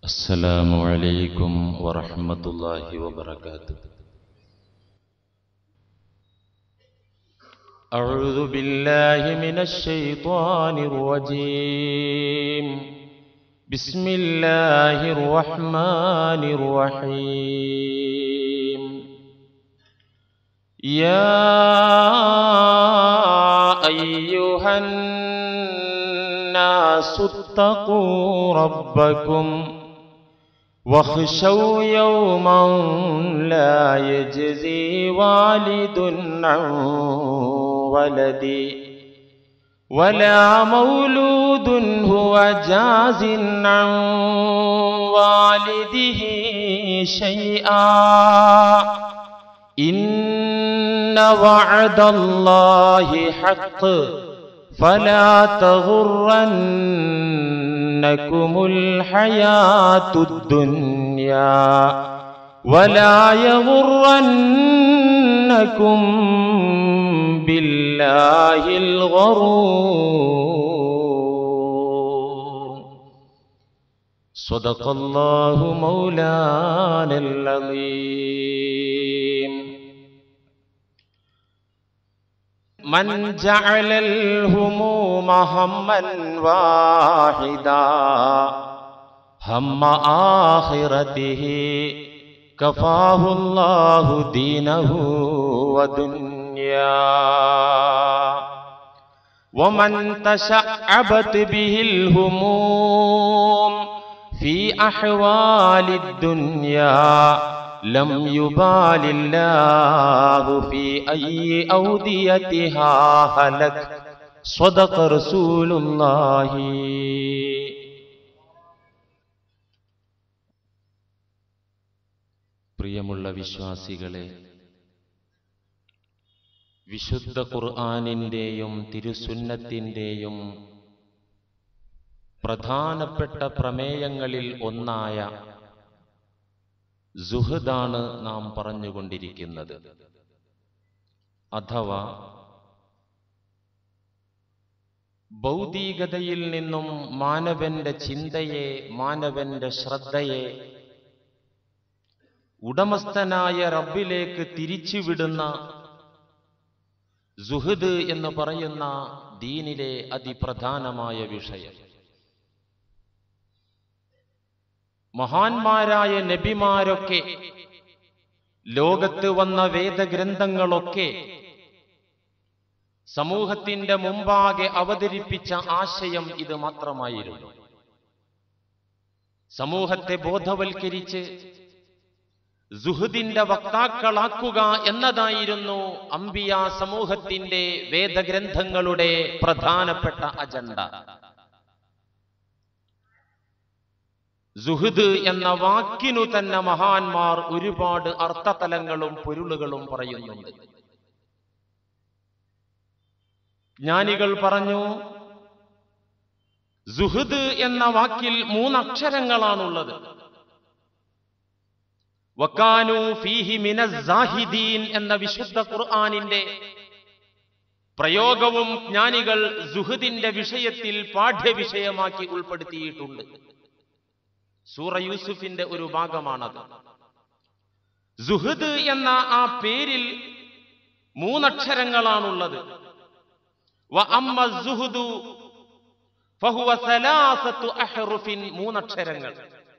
السلام عليكم ورحمة الله وبركاته أعوذ بالله من الشيطان الرجيم بسم الله الرحمن الرحيم يا أيها الناس اتقوا ربكم واخشوا يوما لا يجزي والد عن ولده ولا مولود هو جاز عن والده شيئا إن وعد الله حق فلا تغرنكم الحياة الدنيا ولا يغرنكم بالله الغرور صدق الله مولانا العظيم من جعل الهموم هما واحدا هم آخرته كفاه الله دينه ودنياه ومن تشعبت به الهموم في أحوال الدنيا لم يبال الله في أي أوديتها هلك صدق رسول الله പ്രിയമുള്ള വിശ്വാസികളെ വിശുദ്ധ ഖുർആാനിൻ്റെയും തിരുസുന്നത്തിൻ്റെയും പ്രധാനപ്പെട്ട പ്രമേയങ്ങളിൽ ഒന്നായ സുഹൃദാണ് നാം പറഞ്ഞുകൊണ്ടിരിക്കുന്നത് അഥവാ ഭൗതികതയിൽ നിന്നും മാനവന്റെ ചിന്തയെ മാനവന്റെ ശ്രദ്ധയെ ഉടമസ്ഥനായ റബ്ബിലേക്ക് തിരിച്ചുവിടുന്ന സുഹൃദ് എന്ന് പറയുന്ന ദീനിലെ അതിപ്രധാനമായ വിഷയം മഹാന്മാരായ നബിമാരൊക്കെ ലോകത്ത് വന്ന വേദഗ്രന്ഥങ്ങളൊക്കെ സമൂഹത്തിന്റെ മുമ്പാകെ അവതരിപ്പിച്ച ആശയം ഇത് മാത്രമായിരുന്നു സമൂഹത്തെ ബോധവൽക്കരിച്ച് സുഹൃദിന്റെ വക്താക്കളാക്കുക എന്നതായിരുന്നു അംബിയ സമൂഹത്തിന്റെ വേദഗ്രന്ഥങ്ങളുടെ പ്രധാനപ്പെട്ട അജണ്ട സുഹൃദ് എന്ന വാക്കിനു തന്നെ മഹാന്മാർ ഒരുപാട് അർത്ഥതലങ്ങളും പൊരുളുകളും പറയുന്നുണ്ട് ജ്ഞാനികൾ പറഞ്ഞു സുഹൃദ് എന്ന വാക്കിൽ മൂന്നക്ഷരങ്ങളാണുള്ളത് വക്കാനു ഫീഹി മിനസാഹിദീൻ എന്ന വിശുദ്ധ ഖുർആാനിന്റെ പ്രയോഗവും ജ്ഞാനികൾ സുഹൃദിന്റെ വിഷയത്തിൽ പാഠ്യവിഷയമാക്കി ഉൾപ്പെടുത്തിയിട്ടുണ്ട് സൂറ യൂസുഫിന്റെ ഒരു ഭാഗമാണത് സുഹൃദ് എന്ന ആ പേരിൽ മൂന്നക്ഷരങ്ങളാണുള്ളത് മൂന്നക്ഷരങ്ങൾ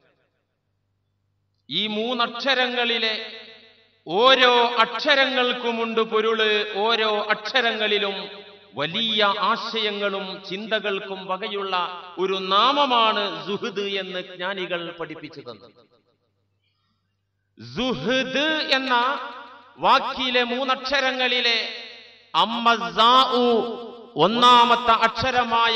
ഈ മൂന്നക്ഷരങ്ങളിലെ ഓരോ അക്ഷരങ്ങൾക്കുമുണ്ട് പൊരുള് ഓരോ അക്ഷരങ്ങളിലും വലിയ ആശയങ്ങളും ചിന്തകൾക്കും വകയുള്ള ഒരു നാമമാണ് സുഹൃദ് എന്ന് ജ്ഞാനികൾ പഠിപ്പിച്ചു തന്നു സുഹൃദ് എന്ന വാക്കിലെ മൂന്നക്ഷരങ്ങളിലെ അമ്മ ഒന്നാമത്തെ അക്ഷരമായ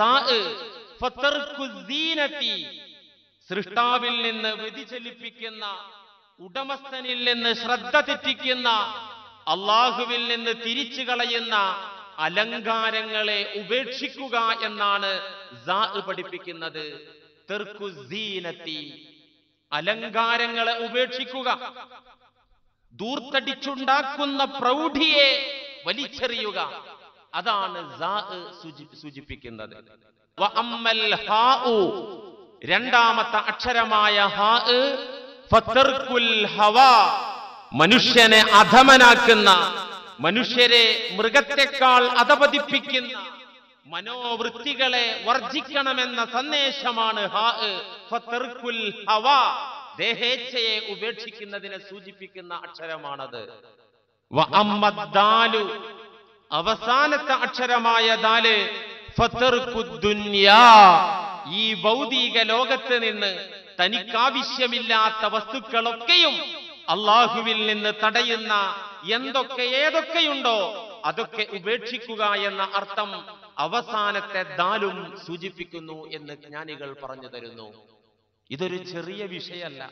സൃഷ്ടാവിൽ നിന്ന് വ്യതിചലിപ്പിക്കുന്ന ഉടമസ്ഥനിൽ നിന്ന് ശ്രദ്ധ തെറ്റിക്കുന്ന അള്ളാഹുവിൽ നിന്ന് തിരിച്ചു കളയുന്ന അലങ്കാരങ്ങളെ ഉപേക്ഷിക്കുക എന്നാണ് പഠിപ്പിക്കുന്നത് അലങ്കാരങ്ങളെ ഉപേക്ഷിക്കുക ദൂർത്തടിച്ചുണ്ടാക്കുന്ന പ്രൗഢിയെ വലിച്ചെറിയുക അതാണ് സൂചിപ്പിക്കുന്നത് വ അമ്മൽ ഹാഉ രണ്ടാമത്തെ അക്ഷരമായ ഹാ ഫത്തർക്കുൽ ഹവാ മനുഷ്യനെ അധമനാക്കുന്ന മനുഷ്യരെ മൃഗത്തെക്കാൾ അധപതിപ്പിക്കുന്ന മനോവൃത്തികളെ വർജിക്കണമെന്ന സന്ദേശമാണ് ഹാ ഫത്തർക്കുൽ ഹവാ ദേഹേച്ഛയെ ഉപേക്ഷിക്കുന്നതിനെ സൂചിപ്പിക്കുന്ന അക്ഷരമാണത് വ അമ്മദ്ദാലു അവസാനത്തെ അക്ഷരമായ ദാല് ഫത്തർക്കുദ്ദുന്യാ ഈ ഭൗതിക ലോകത്ത് നിന്ന് തനിക്കാവശ്യമില്ലാത്ത വസ്തുക്കളൊക്കെയും അള്ളാഹുവിൽ നിന്ന് തടയുന്ന എന്തൊക്കെ ഏതൊക്കെയുണ്ടോ അതൊക്കെ ഉപേക്ഷിക്കുക എന്ന അർത്ഥം അവസാനത്തെ ദാലും സൂചിപ്പിക്കുന്നു എന്ന് ജ്ഞാനികൾ പറഞ്ഞു തരുന്നു ഇതൊരു ചെറിയ വിഷയമല്ല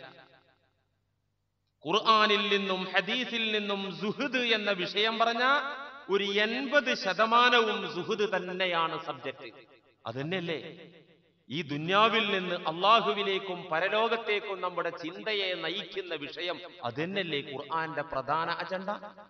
ഖുർആാനിൽ നിന്നും ഹദീസിൽ നിന്നും സുഹൃദ് എന്ന വിഷയം പറഞ്ഞ ഒരു എൺപത് ശതമാനവും സുഹൃദ് തന്നെയാണ് സബ്ജക്റ്റ് അതന്നെയല്ലേ ഈ ദുന്യാവിൽ നിന്ന് അള്ളാഹുവിലേക്കും പരലോകത്തേക്കും നമ്മുടെ ചിന്തയെ നയിക്കുന്ന വിഷയം അതന്നെയല്ലേ ഖുർആന്റെ പ്രധാന അജണ്ട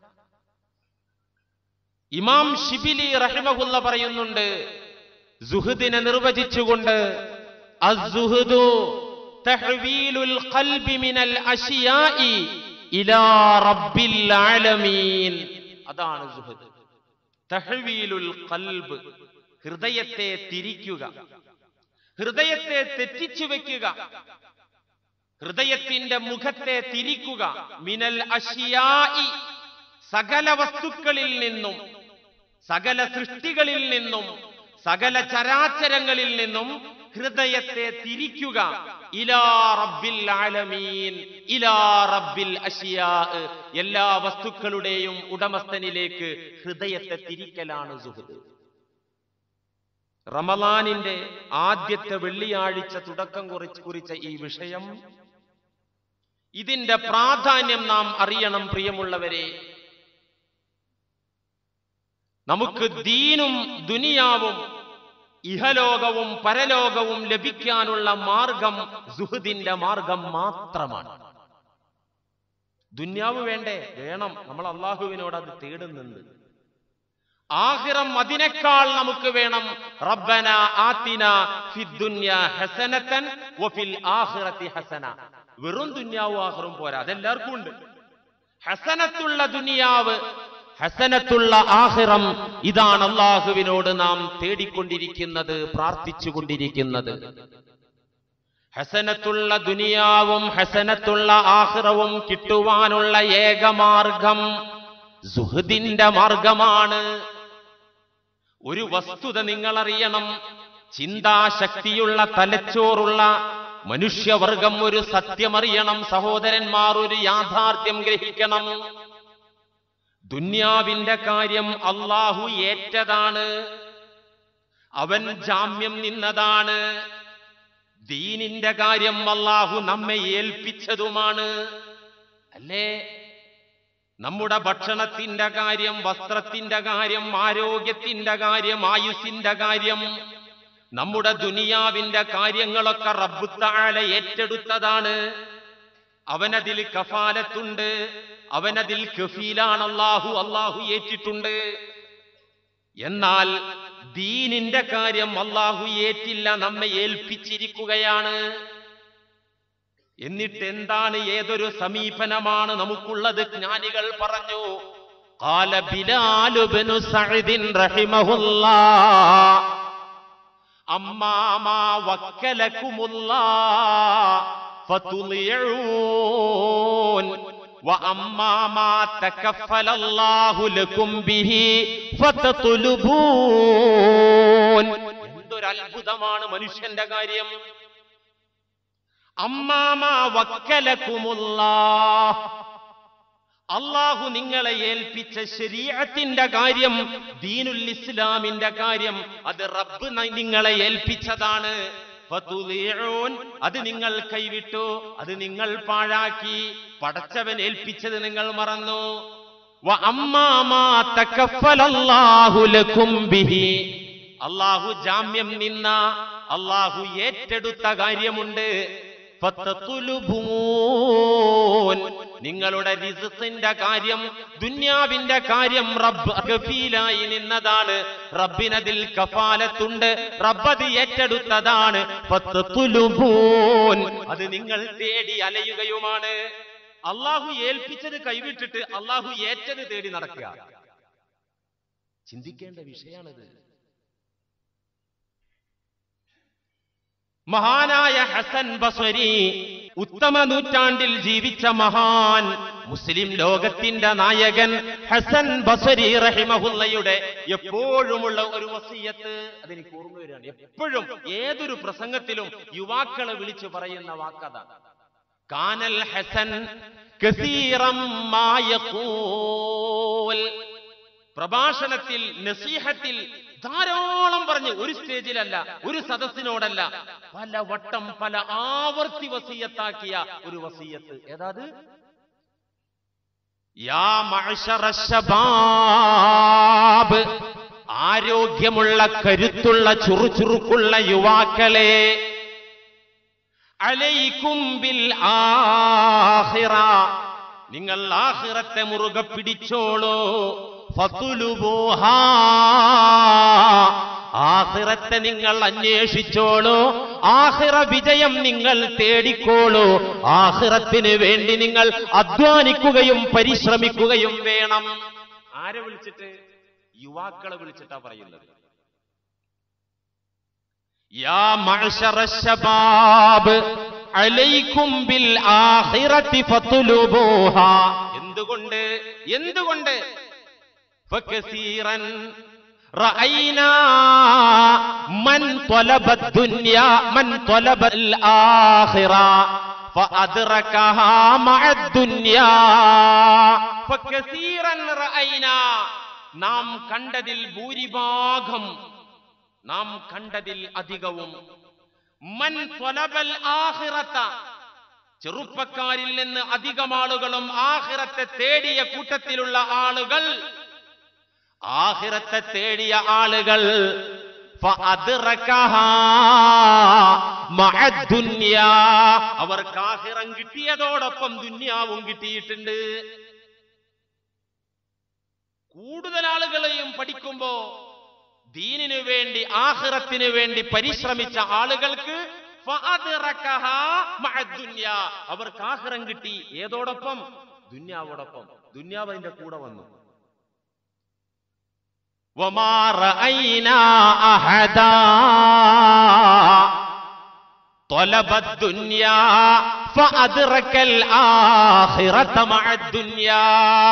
ഇമാം ഷിബിലി റഹിമഹുല്ല പറയുന്നുണ്ട് സുഹൃദിനെ നിർവചിച്ചുകൊണ്ട് അസ്സുഹുദു തഹ്വീലുൽ ഖൽബി മിനൽ അശിയാഇ ഇലാ റബ്ബിൽ ആലമീൻ അതാണ് സുഹൃദ് തഹ്വീലുൽ ഖൽബ് ഹൃദയത്തെ തിരിക്കുക ഹൃദയത്തെ തെറ്റിച്ചു വെക്കുക ഹൃദയത്തിന്റെ മുഖത്തെ തിരിക്കുക മിനൽ അഷിയായി സകല വസ്തുക്കളിൽ നിന്നും സകല സൃഷ്ടികളിൽ നിന്നും സകല ചരാചരങ്ങളിൽ നിന്നും ഹൃദയത്തെ തിരിക്കുക ഇലാ റബ്ബിൽ ആലമീൻ ഇലാ റബ്ബിൽ അഷിയാ എല്ലാ വസ്തുക്കളുടെയും ഉടമസ്ഥനിലേക്ക് ഹൃദയത്തെ തിരിക്കലാണ് സുഹൃത്ത് റമലാനിന്റെ ആദ്യത്തെ വെള്ളിയാഴ്ച തുടക്കം കുറിച്ച് കുറിച്ച ഈ വിഷയം ഇതിന്റെ പ്രാധാന്യം നാം അറിയണം പ്രിയമുള്ളവരെ നമുക്ക് ദീനും ദുനിയാവും ഇഹലോകവും പരലോകവും ലഭിക്കാനുള്ള മാർഗം സുഹൃദിന്റെ മാർഗം മാത്രമാണ് ദുന്യാവ് വേണ്ടേ വേണം നമ്മൾ അള്ളാഹുവിനോട് അത് തേടുന്നുണ്ട് ആഹിറം അതിനേക്കാൾ നമുക്ക് വേണം റബ്ബന ആത്തിന ഫിദ്ദുന്യ ഹസനത്തൻ വഫിൽ ആഖിറതി ഹസന വെറും ദുന്യാവും ആഹിറും പോരാ അതെല്ലാവർക്കും ഉണ്ട് ഹസനത്തുള്ള ദുനിയാവ് ഹസനത്തുള്ള ആഹിറം ഇതാണ് അള്ളാഹുവിനോട് നാം തേടിക്കൊണ്ടിരിക്കുന്നത് പ്രാർത്ഥിച്ചുകൊണ്ടിരിക്കുന്നത് ഹസനത്തുള്ള ദുനിയാവും ഹസനത്തുള്ള ആഹിറവും കിട്ടുവാനുള്ള ഏകമാർഗം സുഹൃദിന്റെ മാർഗമാണ് ഒരു വസ്തുത നിങ്ങൾ അറിയണം ചിന്താശക്തിയുള്ള തലച്ചോറുള്ള മനുഷ്യവർഗം ഒരു സത്യമറിയണം സഹോദരന്മാർ ഒരു യാഥാർത്ഥ്യം ഗ്രഹിക്കണം ദുന്യാവിന്റെ കാര്യം അള്ളാഹു ഏറ്റതാണ് അവൻ ജാമ്യം നിന്നതാണ് ദീനിന്റെ കാര്യം അള്ളാഹു നമ്മെ ഏൽപ്പിച്ചതുമാണ് അല്ലേ നമ്മുടെ ഭക്ഷണത്തിന്റെ കാര്യം വസ്ത്രത്തിന്റെ കാര്യം ആരോഗ്യത്തിന്റെ കാര്യം ആയുസിന്റെ കാര്യം നമ്മുടെ ദുനിയാവിന്റെ കാര്യങ്ങളൊക്കെ റബ്ബുത്താഴ ഏറ്റെടുത്തതാണ് അവനതിൽ കഫാലത്തുണ്ട് അവനതിൽ കഫീലാണ് അള്ളാഹു അള്ളാഹു ഏറ്റിട്ടുണ്ട് എന്നാൽ ദീനിന്റെ കാര്യം അള്ളാഹു ഏറ്റില്ല നമ്മെ ഏൽപ്പിച്ചിരിക്കുകയാണ് എന്നിട്ട് എന്താണ് ഏതൊരു സമീപനമാണ് നമുക്കുള്ളത് ജ്ഞാനികൾ പറഞ്ഞു قال بلال بن سعد رحمه الله أما ما وكلكم الله فتطيعون وأما ما تكفل الله لكم به فتطلبون എന്തൊരു അത്ഭുതമാണ് മനുഷ്യന്റെ കാര്യം അമ്മാമ വക്കലക്കുമുല്ലാ അള്ളാഹു നിങ്ങളെ ഏൽപ്പിച്ച ശരീഅത്തിന്റെ കാര്യം ദീനുൽ ഇസ്ലാമിന്റെ കാര്യം അത് റബ്ബ് ന- നിങ്ങളെ ഏൽപ്പിച്ചതാണ് ഫതുദീഊൻ, അത് നിങ്ങൾ കൈവിട്ടു അത് നിങ്ങൾ പാഴാക്കി പടച്ചവൻ ഏൽപ്പിച്ചത് നിങ്ങൾ മറന്നു വ അമ്മാമാ തകഫലല്ലാഹു ലക്കും ബിഹി അള്ളാഹു ജാമ്യം നിന്ന അള്ളാഹു ഏറ്റെടുത്ത കാര്യമുണ്ട് ഫത്തത്തുലുബൂൻ. നിങ്ങളുടെ റിസുഖിന്റെ കാര്യം ദുന്യാവിന്റെ കാര്യം റബ്ബ് കഫീലായി നിന്നതാണ് റബ്ബിനതിൽ കഫാലത്തുണ്ട് റബ്ബത് ഏറ്റെടുത്തതാണ് ഫത്തത്തുലുബൂൻ. അത് നിങ്ങൾ തേടി അലയുകയുമാണ് അള്ളാഹു ഏൽപ്പിച്ചത് കൈവിട്ടിട്ട് അള്ളാഹു ഏറ്റത് തേടി നടക്കുക ചിന്തിക്കേണ്ട വിഷയാണിത് മഹാനായ ഹസൻ ബസരി ഉത്തമ നൂറ്റാണ്ടിൽ ജീവിച്ച മഹാൻ മുസ്ലിം ലോകത്തിന്റെ നായകൻ ഹസൻ ബസരി റഹിമഹുല്ലയുടെ എപ്പോഴുമുള്ള ഒരു വസീയത്ത് അതെനിക്ക് ഓർമ്മ വരികയാണ് എപ്പോഴും ഏതൊരു പ്രസംഗത്തിലും യുവാക്കളെ വിളിച്ചു പറയുന്ന വാക്കഥ കാനൽ ഹസൻ കസീറം മാ യഖൂൽ പ്രഭാഷണത്തിൽ നസീഹത്തിൽ ധാരാളം പറഞ്ഞ് ഒരു സ്റ്റേജിലല്ല ഒരു സദസ്സിനോടല്ല പല വട്ടം പല ആവർത്തി വസീയത്താക്കിയ ഒരു വസീയത്ത് ഏതാത് യാ മഅ്ശറ ശബാബ് ആരോഗ്യമുള്ള കരുത്തുള്ള ചുറുചുറുക്കുള്ള യുവാക്കളെ അലൈക്കും ബിൽ ആഖിറ നിങ്ങൾ ആഖിറത്തെ മുറുകെ പിടിച്ചോളൂ ഫതുലുബൂഹാ ആഖിറത്തെ നിങ്ങൾ അന്വേഷിച്ചോളൂ ആഖിറ വിജയം നിങ്ങൾ തേടിക്കോളൂ ആഖിറത്തിന് വേണ്ടി നിങ്ങൾ അധ്വാനിക്കുകയും പരിശ്രമിക്കുകയും വേണം ആരെ വിളിച്ചിട്ട് യുവാക്കളെ വിളിച്ചിട്ടാ പറയുന്നത് യാ മഅ്ശറ ശബാബ് അലൈക്കും ബിൽ ആഖിറതി ഫതുലുബൂഹാ എന്തുകൊണ്ട് എന്തുകൊണ്ട് ഫകസീറൻ റഅയ്നാ മൻ طلب الدنيا من طلب الآخرة فأدركها مع الدنيا فكثيرا رأينا നാം കണ്ടതിൽ ഭൂരിഭാഗം നാം കണ്ടതിൽ അധികവും മൻ ത്വലബൽ ആഖിറത്ത ചെറുപ്പക്കാരിൽ നിന്ന് അധികം ആളുകളും ആഖിറത്തെ തേടിയ കൂട്ടത്തിലുള്ള ആളുകൾ ആഖിറത്തെ തേടിയ ആളുകൾ ഫഅദ്റകഹാ മഅ ദുനിയാ. അവർക്ക് ആഖിറം കിട്ടിയതോടൊപ്പം ദുന്യാവും കിട്ടിയിട്ടുണ്ട് കൂടുതൽ ആളുകളെയും പഠിക്കുമ്പോ ദീനിനു വേണ്ടി ആഖിറത്തിന് വേണ്ടി പരിശ്രമിച്ച ആളുകൾക്ക് ഫഅദ്റകഹാ മഅ ദുനിയാ. അവർക്ക് ആഖിറം കിട്ടി ഏതോടൊപ്പം ദുന്യാവോടൊപ്പം ദുന്യാവ് അതിന്റെ കൂടെ വന്നു وما رأينا أحدا طلب الدنيا فأدرك الآخرة مع الدنيا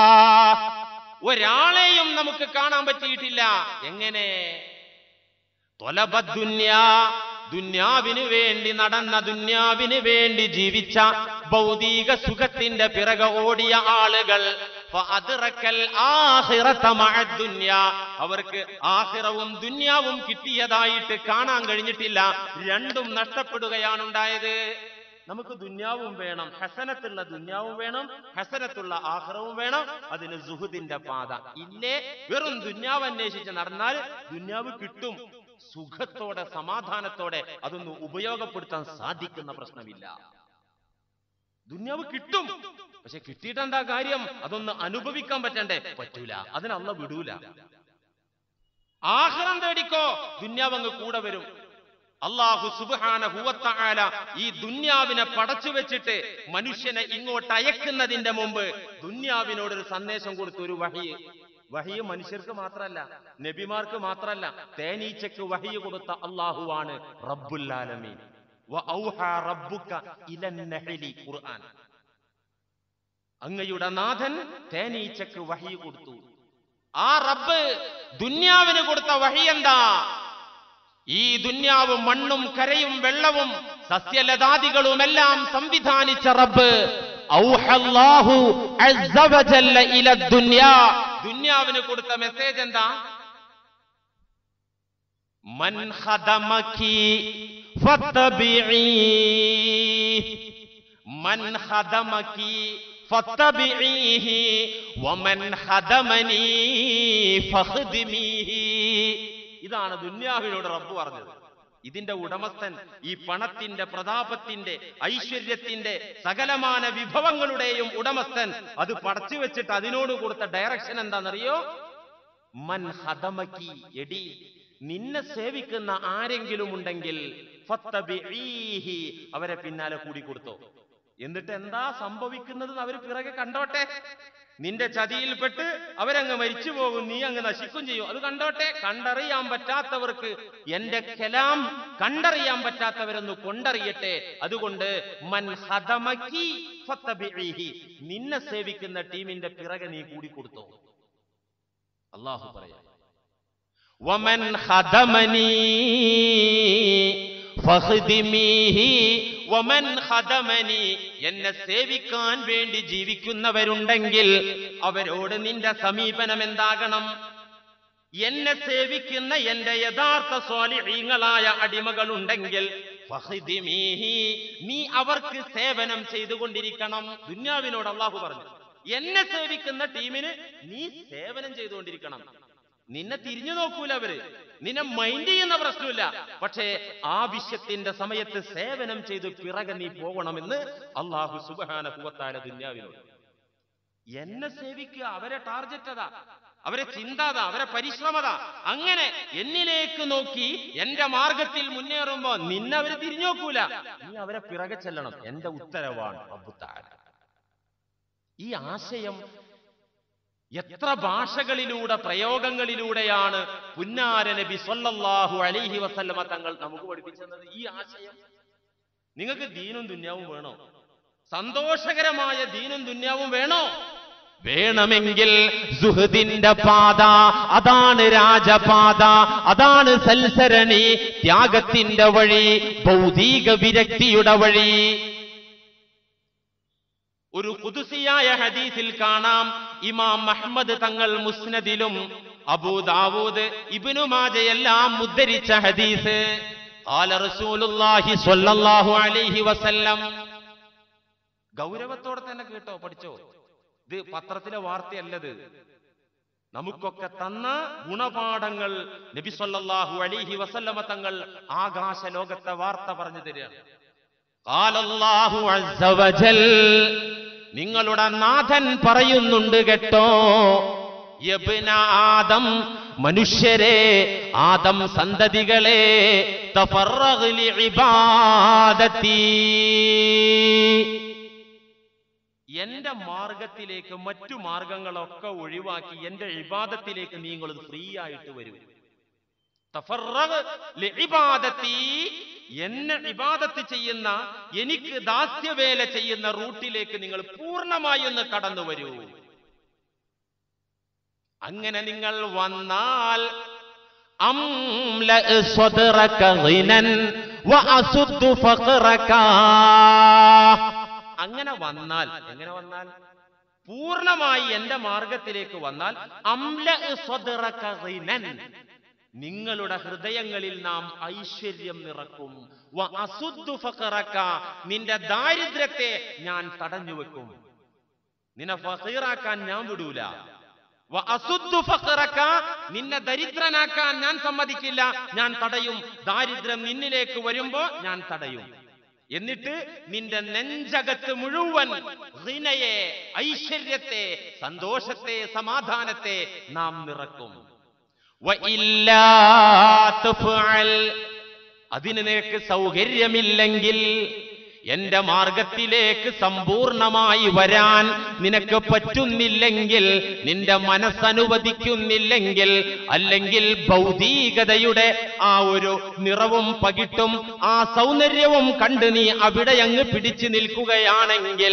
ഒരാളെയും നമുക്ക് കാണാൻ പറ്റിയിട്ടില്ല എങ്ങനെ തൊലബ ദുന്യ ദുന്യാവിന് വേണ്ടി നടന്ന ദുന്യാവിന് വേണ്ടി ജീവിച്ച ഭൗതിക സുഖത്തിന്റെ പിറകെ ഓടിയ ആളുകൾ ഫഅദ്റക്കൽ ആഖിറത മഅ ദുന്യ. അവർക്ക് ആഖിറവും ദുന്യാവും കിട്ടിയതായിട്ട് കാണാൻ കഴിഞ്ഞിട്ടില്ല രണ്ടും നഷ്ടപ്പെടുകയാണ് ഉണ്ടായത് നമുക്ക് ദുന്യാവും വേണം ഹസനത്തുള്ള ദുന്യാവും വേണം ഹസനത്തുള്ള ആഹ്റവും വേണം അതിന് സുഹുദിന്റെ പാത ഇല്ലേ വെറും ദുന്യാവ് അന്വേഷിച്ച് നടന്നാൽ ദുന്യാവ് കിട്ടും സുഖത്തോടെ സമാധാനത്തോടെ അതൊന്ന് ഉപയോഗപ്പെടുത്താൻ സാധിക്കുന്ന പ്രശ്നമില്ല ദുന്യാവ് കിട്ടും പക്ഷെ കിട്ടിയിട്ടെന്താ കാര്യം അതൊന്ന് അനുഭവിക്കാൻ പറ്റണ്ടേ പറ്റൂല അതിനല്ല വിടൂല ആഹ്റം തേടിക്കോ ദുന്യാവ് അങ്ങ് കൂടെ വരും അള്ളാഹു സുബാന ഹുവത്താല ഈ ദുന്യാവിനെ പടച്ചു വെച്ചിട്ട് മനുഷ്യനെ ഇങ്ങോട്ട് അയക്കുന്നതിന്റെ മുമ്പ് ദുന്യാവിനോട് ഒരു സന്ദേശം കൊടുത്തു ഒരു വഹി വഹി മനുഷ്യർക്ക് മാത്രല്ല നബിമാർക്ക് മാത്രല്ല തേനീച്ചക്ക് വഹി കൊടുത്ത അള്ളാഹുവാണ് റബ്ബുല്ലാലമീൻ വഔഹാ റബ്ബുക ഇലൻ നഹ്ലി ഖുർആൻ അങ്ങയുടെ നാഥൻ തേനീച്ചക്ക് വഹി കൊടുത്തു ആ റബ്ബ് ദുന്യാവിന് കൊടുത്ത വഹി എന്താ ഈ ദുന്യാവ് മണ്ണും കരയും വെള്ളവും സസ്യലതാദികളുമെല്ലാം സംവിധാനിച്ച റബ്ബ് ഔഹല്ലാഹു അസ്സ വജല്ല ഇല ദുന്യാ ദുന്യാവിന് കൊടുത്ത മെസ്സേജ് എന്താ മൻ ഖദമകി ഫത്തബിഈ മൻ ഖദമകി ഫത്തബിഈഹി വമൻ ഖദമനി ഫഖ്ദിമീഹി ഇതാണ് ദുന്യാവിനോട് റബ്ബ് പറഞ്ഞത് ഇതിന്റെ ഉടമസ്ഥൻ ഈ പണത്തിന്റെ പ്രതാപത്തിന്റെ ഐശ്വര്യത്തിന്റെ സകലമാന വിഭവങ്ങളുടെയും ഉടമസ്ഥൻ അത് പടച്ചു വെച്ചിട്ട് അതിനോട് കൊടുത്ത ഡയറക്ഷൻ എന്താണെന്നറിയോ മൻ ഹദമക്കി എടി നിന്നെ സേവിക്കുന്ന ആരെങ്കിലും ഉണ്ടെങ്കിൽ ഫത്തബിഈഹി, അവരെ പിന്നാലെ കൂടി കൊടുത്തോ എന്നിട്ട് എന്താ സംഭവിക്കുന്നത് അവർ പിറകെ കണ്ടോട്ടെ നിന്റെ ചതിയിൽപ്പെട്ട് അവരങ്ങ് മരിച്ചു പോകും നീ അങ്ങ് നശിക്കും ചെയ്യും അത് കണ്ടോട്ടെ കണ്ടറിയാൻ പറ്റാത്തവർക്ക് എന്റെ കലാം കണ്ടറിയാൻ പറ്റാത്തവരൊന്ന് കൊണ്ടറിയട്ടെ അതുകൊണ്ട് മൻ ഹദമക്കി ഫത്തബിഈഹി. നിന്നെ സേവിക്കുന്ന ടീമിന്റെ പിറകെ നീ കൂടി കൊടുത്തോ അള്ളാഹു പറയാം വമൻ ഖദമനി ഫഖ്ദിമീഹി വമൻ ഖദമനി എന്നെ സേവിക്കാൻ വേണ്ടി ജീവിക്കുന്നവരുണ്ടെങ്കിൽ അവരോട് നിന്റെ സമീപനം എന്താകണം എന്നെ സേവിക്കുന്ന എന്റെ യഥാർത്ഥ സ്വാലിഹീങ്ങളായ അടിമകളുണ്ടെങ്കിൽ ഫഖ്ദിമീഹി, നീ അവർക്ക് സേവനം ചെയ്തുകൊണ്ടിരിക്കണം ദുന്യാവിനോട് അള്ളാഹു പറഞ്ഞു എന്നെ സേവിക്കുന്ന ടീമിന് നീ സേവനം ചെയ്തുകൊണ്ടിരിക്കണം നിന്നെ തിരിഞ്ഞു നോക്കൂല അവര് നിന്നെ മൈൻഡ് ചെയ്യുന്ന പ്രശ്നമില്ല പക്ഷേ ആവശ്യത്തിന്റെ സമയത്ത് സേവനം ചെയ്ത് പിറകെ നീ പോകണമെന്ന് അള്ളാഹു സുബാന കുവത്താല ദുന്യാവിനോട് എന്നെ സേവിക്കുക അവരെ ടാർഗറ്റ് അതാ അവരെ ചിന്താത അവരെ പരിശ്രമത അങ്ങനെ എന്നിലേക്ക് നോക്കി എന്റെ മാർഗത്തിൽ മുന്നേറുമ്പോ നിന്നെ അവര് തിരിഞ്ഞു നോക്കൂല നീ അവരെ പിറകെ ചെല്ലണം എന്റെ ഉത്തരവാണ് റബ്ബുത്താല ഈ ആശയം എത്ര ഭാഷകളിലൂടെ പ്രയോഗങ്ങളിലൂടെയാണ് പുന്നാര നബി സല്ലല്ലാഹു അലൈഹി വസല്ലമ തങ്ങൾ നമുക്ക് പഠിപ്പിച്ചത് ഈ ആശയം നിങ്ങൾക്ക് ദീനും ദുന്യാവും വേണോ സന്തോഷകരമായ ദീനും ദുന്യാവും വേണോ വേണമെങ്കിൽ സുഹൃദിന്റെ പാത അതാണ് രാജപാത അതാണ് സൽസരണി ത്യാഗത്തിന്റെ വഴി ഭൗതിക വിരക്തിയുടെ വഴി ഒരു കുതുസിയായ ഹദീസിൽ കാണാം ഇമാം അഹ്മദ് തങ്ങൾ മുസ്നദിലും അബൂദാവൂദ് ഇബ്നു മാജയെല്ലാം ഉദ്ധരിച്ച ഹദീസ് قال رسول الله صلى الله عليه وسلم ഗൗരവത്തോടെ തന്നെ കേട്ടോ പഠിച്ചോ ഇത് പത്രത്തിലെ വാർത്തയല്ലത് നമുക്കൊക്കെ തന്ന ഗുണപാഠങ്ങൾ നബി സല്ലല്ലാഹു അലൈഹി വസല്ലമ തങ്ങൾ ആകാശ ലോകത്തെ വാർത്ത പറഞ്ഞു തരികയാണ് ഖാലല്ലാഹു അസ്സ വജൽ നിങ്ങളുടെ നാഥൻ പറയുന്നുണ്ട് കേട്ടോ യബ്ന ആദം മനുഷ്യരെ ആദം സന്തതികളെ തഫറഗ് ലിഇബാദത്തി എന്റെ മാർഗത്തിലേക്ക് മറ്റു മാർഗങ്ങളൊക്കെ ഒഴിവാക്കി എന്റെ ഇബാദത്തിലേക്ക് നിങ്ങൾ ഫ്രീ ആയിട്ട് വരൂ തഫറഗ് ലിഇബാദത്തി എന്നെ ഇബാദത്ത് ചെയ്യുന്ന എനിക്ക് ദാസ്യവേല ചെയ്യുന്ന റൂട്ടിലേക്ക് നിങ്ങൾ പൂർണ്ണമായി ഒന്ന് കടന്നു വരൂ അങ്ങനെ നിങ്ങൾ വന്നാൽ അംലഅ സ്വദ്റക ഗിനൻ വഅസുദ്ദു ഫഖറക അങ്ങനെ വന്നാൽ എങ്ങനെ വന്നാൽ പൂർണ്ണമായി എന്റെ മാർഗത്തിലേക്ക് വന്നാൽ അംലഅ സ്വദ്റക ഗിനൻ നിങ്ങളുടെ ഹൃദയങ്ങളിൽ നാം ഐശ്വര്യം നിറക്കും വ അസുദ്ദു ഫഖറക നിന്റെ ദാരിദ്ര്യത്തെ ഞാൻ തടഞ്ഞു വെക്കും നിന്നെ ഫഖീറാക്കാൻ ഞാൻ വിടൂല വ അസുദ്ദു ഫഖറക നിന്നെ ദരിദ്രനാക്കാൻ ഞാൻ സമ്മതിക്കില്ല ഞാൻ തടയും ദാരിദ്ര്യം നിന്നിലേക്ക് വരുമ്പോ ഞാൻ തടയും എന്നിട്ട് നിന്റെ നെഞ്ചകത്ത് മുഴുവൻ ഹിനയെ ഐശ്വര്യത്തെ സന്തോഷത്തെ സമാധാനത്തെ നാം നിറക്കും വഇല്ലാ തുഫ്അൽ അതിന് നിനക്ക് സൗകര്യമില്ലെങ്കിൽ എന്റെ മാർഗത്തിലേക്ക് സമ്പൂർണമായി വരാൻ നിനക്ക് പറ്റുന്നില്ലെങ്കിൽ നിന്റെ മനസ്സനുവദിക്കുന്നില്ലെങ്കിൽ അല്ലെങ്കിൽ ഭൗതികതയുടെ ആ ഒരു നിറവും പകിട്ടും ആ സൗന്ദര്യവും കണ്ട് നീ അവിടെ അങ്ങ് പിടിച്ചു നിൽക്കുകയാണെങ്കിൽ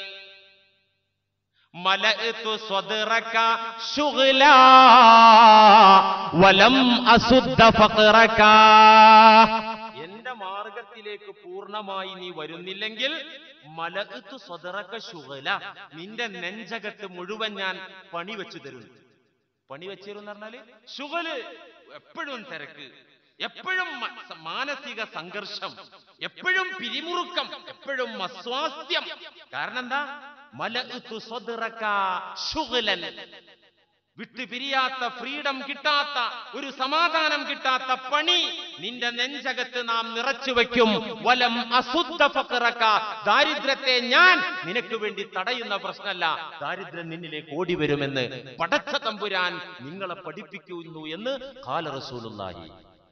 മലഅ്തു സ്വദ്റക ശുഗ്ലാ വലം അസുദ്ദ ഫഖറക എന്റെ മാർഗത്തിലേക്ക് പൂർണ്ണമായി നീ വരുന്നില്ലെങ്കിൽ മലഅ്തു സ്വദ്റക ശുഗ്ല നിന്റെ നെഞ്ചകത്ത് മുഴുവൻ ഞാൻ പണി വെച്ചു തരുന്നു പണി വെച്ചു തരും എന്ന് പറഞ്ഞാല് ശുഗല് എപ്പോഴും തിരക്ക് എപ്പോഴും മ- സ- മാനസിക സംഘർഷം എപ്പോഴും പിരിമുറുക്കം എപ്പോഴും അസ്വാസ്ഥ്യം കാരണം എന്താ മലഅ്തു സ്വദ്റക ശുഗ്ലൻ വിട്ടുപിരിയാത്ത ഫ്രീഡം കിട്ടാത്ത ഒരു സമാധാനം കിട്ടാത്ത പണി നിന്റെ നെഞ്ചകത്ത് നാം നിറച്ചു വെക്കും വലം അസുദ്ധ ഫഖറക ദാരിദ്ര്യത്തെ ഞാൻ നിനക്ക് വേണ്ടി തടയുന്ന പ്രശ്നമല്ല ദാരിദ്ര്യം നിന്നിലേക്ക് ഓടി വരുമെന്ന് പടച്ച തമ്പുരാൻ നിങ്ങളെ പഠിപ്പിക്കുന്നു എന്ന് കാല റസൂലുള്ളാഹി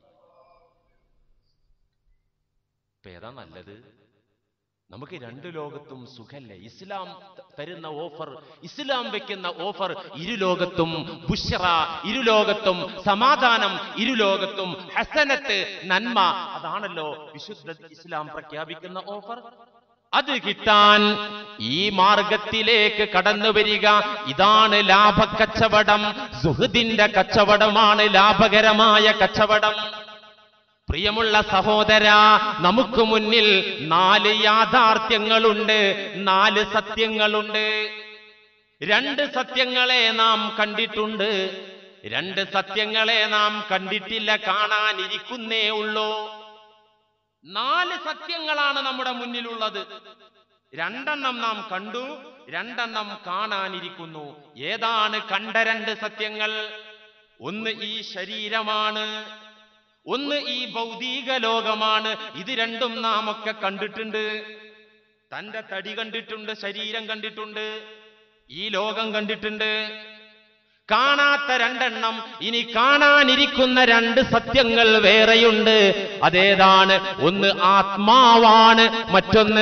ഇപ്പൊ ഏതാ നല്ലത് നമുക്ക് രണ്ട് ലോകത്തും സുഖല്ലേ ഇസ്ലാം ത- തരുന്ന ഓഫർ ഇസ്ലാം വെക്കുന്ന ഓഫർ ഇരു ലോകത്തും ബുഷറ ഇരു ലോകത്തും സമാധാനം ഇരു ലോകത്തും ഹസനത്ത് നന്മ അതാണല്ലോ വിശുദ്ധ ഇസ്ലാം പ്രഖ്യാപിക്കുന്ന ഓഫർ അത് കിട്ടാൻ ഈ മാർഗത്തിലേക്ക് കടന്നു വരിക ഇതാണ് ലാഭക്കച്ചവടം സുഹൃദിന്റെ കച്ചവടമാണ് ലാഭകരമായ കച്ചവടം പ്രിയമുള്ള സഹോദര നമുക്ക് മുന്നിൽ നാല് യാഥാർത്ഥ്യങ്ങളുണ്ട് നാല് സത്യങ്ങളുണ്ട് രണ്ട് സത്യങ്ങളെ നാം കണ്ടിട്ടുണ്ട് രണ്ട് സത്യങ്ങളെ നാം കണ്ടിട്ടില്ല കാണാനിരിക്കുന്നേ ഉള്ളൂ നാല് സത്യങ്ങളാണ് നമ്മുടെ മുന്നിലുള്ളത് രണ്ടെണ്ണം നാം കണ്ടു രണ്ടെണ്ണം കാണാനിരിക്കുന്നു ഏതാണ് കണ്ട രണ്ട് സത്യങ്ങൾ ഒന്ന് ഈ ശരീരമാണ് ഒന്ന് ഈ ഭൗതിക ലോകമാണ് ഇത് രണ്ടും നാം ഒക്കെ കണ്ടിട്ടുണ്ട് തന്റെ തടി കണ്ടിട്ടുണ്ട് ശരീരം കണ്ടിട്ടുണ്ട് ഈ ലോകം കണ്ടിട്ടുണ്ട് കാണാത്ത രണ്ടെണ്ണം ഇനി കാണാനിരിക്കുന്ന രണ്ട് സത്യങ്ങൾ വേറെയുണ്ട് അതേതാണ് ഒന്ന് ആത്മാവാണ് മറ്റൊന്ന്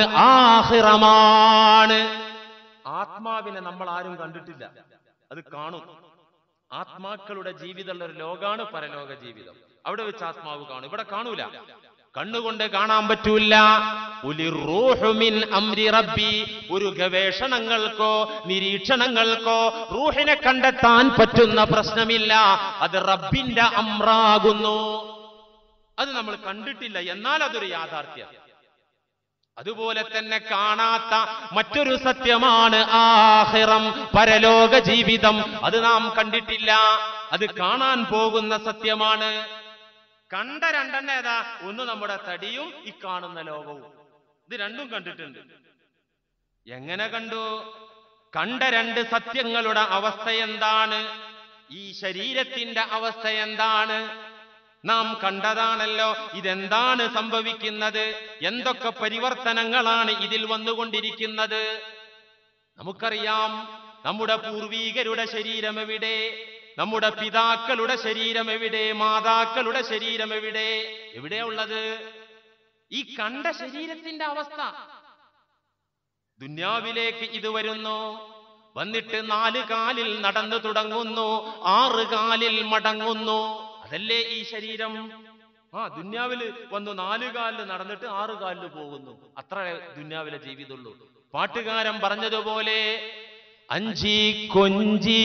ആഹിറമാണ് ആത്മാവിനെ നമ്മൾ ആരും കണ്ടിട്ടില്ല അത് കാണും ആത്മാക്കളുടെ ജീവിതമുള്ള ഒരു ലോകാണ് പരലോക ജീവിതം അവിടെ വെച്ച് ആത്മാവ് കാണും ഇവിടെ കാണൂല കണ്ണുകൊണ്ട് കാണാൻ പറ്റൂല ഉലി റൂഹു മിൻ അംരി റബ്ബി ഒരു ഗവേഷണങ്ങൾക്കോ നിരീക്ഷണങ്ങൾക്കോ റൂഹിനെ കണ്ടെത്താൻ പറ്റുന്ന പ്രശ്നമില്ല അത് റബ്ബിന്റെ അമ്രാകുന്നു അത് നമ്മൾ കണ്ടിട്ടില്ല എന്നാൽ അതൊരു യാഥാർത്ഥ്യം അതുപോലെ തന്നെ കാണാത്ത മറ്റൊരു സത്യമാണ് ആഹിറം പരലോക ജീവിതം അത് നാം കണ്ടിട്ടില്ല അത് കാണാൻ പോകുന്ന സത്യമാണ് കണ്ട രണ്ടെണ്ണ ഏതാ ഒന്ന് നമ്മുടെ തടിയും ഈ കാണുന്ന ലോകവും ഇത് രണ്ടും കണ്ടിട്ടുണ്ട് എങ്ങനെ കണ്ടു കണ്ട രണ്ട് സത്യങ്ങളുടെ അവസ്ഥ എന്താണ് ഈ ശരീരത്തിന്റെ അവസ്ഥ എന്താണ് നാം കണ്ടതാണല്ലോ ഇതെന്താണ് സംഭവിക്കുന്നത് എന്തൊക്കെ പരിവർത്തനങ്ങളാണ് ഇതിൽ വന്നുകൊണ്ടിരിക്കുന്നത് നമുക്കറിയാം നമ്മുടെ പൂർവീകരുടെ ശരീരം എവിടെ നമ്മുടെ പിതാക്കളുടെ ശരീരം എവിടെ മാതാക്കളുടെ ശരീരം എവിടെ എവിടെയാ ഉള്ളത് ഈ കണ്ട ശരീരത്തിന്റെ അവസ്ഥ ദുന്യാവിലേക്ക് ഇത് വരുന്നു വന്നിട്ട് നാല് കാലിൽ നടന്നു തുടങ്ങുന്നു ആറ് കാലിൽ മടങ്ങുന്നു അതല്ലേ ഈ ശരീരം ആ ദുന്യാവില് വന്നു നാല് കാലിൽ നടന്നിട്ട് ആറ് കാലിൽ പോകുന്നു അത്ര ദുന്യാവിലെ ജീവിതമുള്ളൂ പാട്ടുകാരൻ പറഞ്ഞതുപോലെ അഞ്ചി കൊഞ്ചി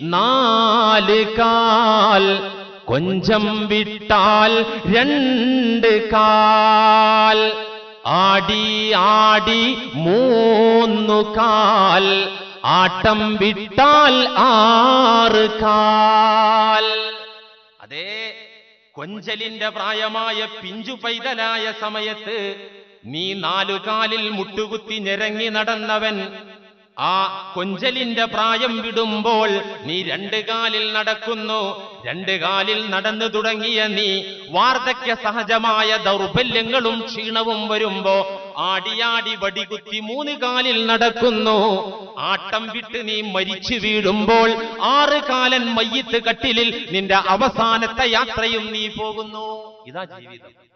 നാല് കാൽ കൊഞ്ചം വിട്ടാൽ രണ്ട് കാൽ ആടി ആടി മൂന്നു കാൽ ആട്ടം വിട്ടാൽ ആറ് കാൽ അതേ കൊഞ്ചലിന്റെ പ്രായമായ പിഞ്ചു പൈതലായ സമയത്ത് നീ നാലുകാലിൽ മുട്ടുകുത്തി ഞെരങ്ങി നടന്നവൻ ആ കൊഞ്ചലിന്റെ പ്രായം വിടുമ്പോൾ നീ രണ്ട് കാലിൽ നടക്കുന്നു രണ്ട് കാലിൽ നടന്നു തുടങ്ങിയ നീ വാർദ്ധക്യ സഹജമായ ദൗർബല്യങ്ങളും ക്ഷീണവും വരുമ്പോ ആടിയാടി വടികുത്തി മൂന്ന് കാലിൽ നടക്കുന്നു ആട്ടം വിട്ട് നീ മരിച്ചു വീഴുമ്പോൾ ആറ് കാലൻ മയ്യത്ത് കട്ടിലിൽ നിന്റെ അവസാനത്തെ യാത്രയും നീ പോകുന്നു ഇതാ ജീവിതം